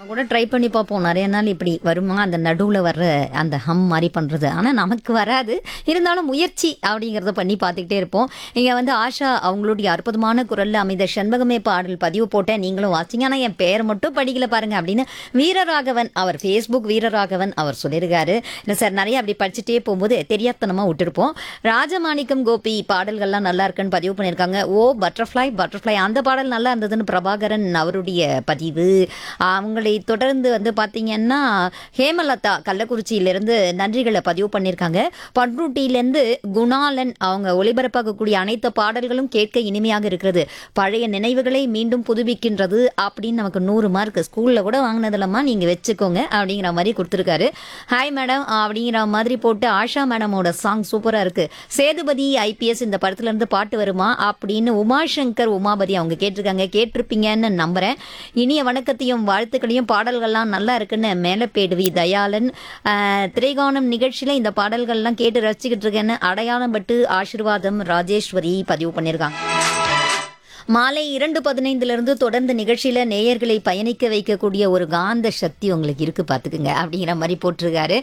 நம்ம கூட ட்ரை பண்ணி பார்ப்போம் நிறைய நாள் இப்படி வருமா அந்த நடுவில் வர்ற அந்த ஹம் மாதிரி பண்ணுறது ஆனால் நமக்கு வராது இருந்தாலும் முயற்சி அப்படிங்கிறத பண்ணி பார்த்துக்கிட்டே இருப்போம் இங்கே வந்து ஆஷா அவங்களுடைய அற்புதமான குரலில் அமைந்த செண்பகமே பாடல் பதிவு போட்டேன் நீங்களும் வாசிங்க ஆனால் என் பேர் மட்டும் படிக்கல பாருங்க அப்படின்னு வீரராகவன் அவர் ஃபேஸ்புக் வீரராகவன் அவர் சொல்லியிருக்காரு இல்லை சார் நிறைய அப்படி படிச்சுட்டே போகும்போது தெரியாத்தனமாக விட்டுருப்போம் ராஜமாணிக்கம் கோபி பாடல்கள்லாம் நல்லா இருக்குன்னு பதிவு பண்ணியிருக்காங்க ஓ பட்டர்ஃப்ளை பட்டர்ஃப்ளை அந்த பாடல் நல்லா இருந்ததுன்னு பிரபாகரன் அவருடைய பதிவு அவங்களை தொடர்ந்து வந்து பார்த்தீங்கன்னா ஹேமலதா கள்ளக்குறிச்சியிலிருந்து நன்றிகளை பதிவு பண்ணியிருக்காங்க பண்ருட்டியிலேருந்து குணாலன் அவங்க ஒளிபரப்பாகக்கூடிய அனைத்து பாடல்களும் கேட்க இனிமையாக இருக்கிறது பழைய நினைவுகளை மீண்டும் புதுப்பிக்கின்றது அப்படின்னு நமக்கு நூறு மார்க் ஸ்கூலில் கூட வாங்கினதுலம்மா நீங்கள் வச்சுக்கோங்க அப்படிங்கிற மாதிரி கொடுத்துருக்காரு ஹாய் மேடம் அப்படிங்கிற மாதிரி போட்டு ஆஷா மேடமோட சாங் சூப்பராக இருக்கு சேதுபதி ஐபிஎஸ் இந்த படத்துல இருந்து பாட்டு வருமா அப்படின்னு உமாசங்கர் உமாபதி அவங்க கேட்டிருக்காங்க கேட்டிருப்பீங்கன்னு நம்புறேன் இனிய வணக்கத்தையும் வாழ்த்துக்களையும் பாடல்கள்லாம் நல்லா இருக்குன்னு மேலப்பேடுவி தயாளன் ஆஹ், திரைகானம் நிகழ்ச்சியில இந்த பாடல்கள்லாம் கேட்டு ரசிச்சுக்கிட்டு இருக்கேன்னு அடையாளம் பட்டு ஆசீர்வாதம் ராஜேஸ்வரி பதிவு பண்ணியிருக்காங்க மாலை இரண்டு பதினைந்துலேருந்து தொடர்ந்து நிகழ்ச்சியில் நேயர்களை பயணிக்க வைக்கக்கூடிய ஒரு காந்த சக்தி உங்களுக்கு இருக்கு பார்த்துக்குங்க அப்படிங்கிற மாதிரி போட்டிருக்காரு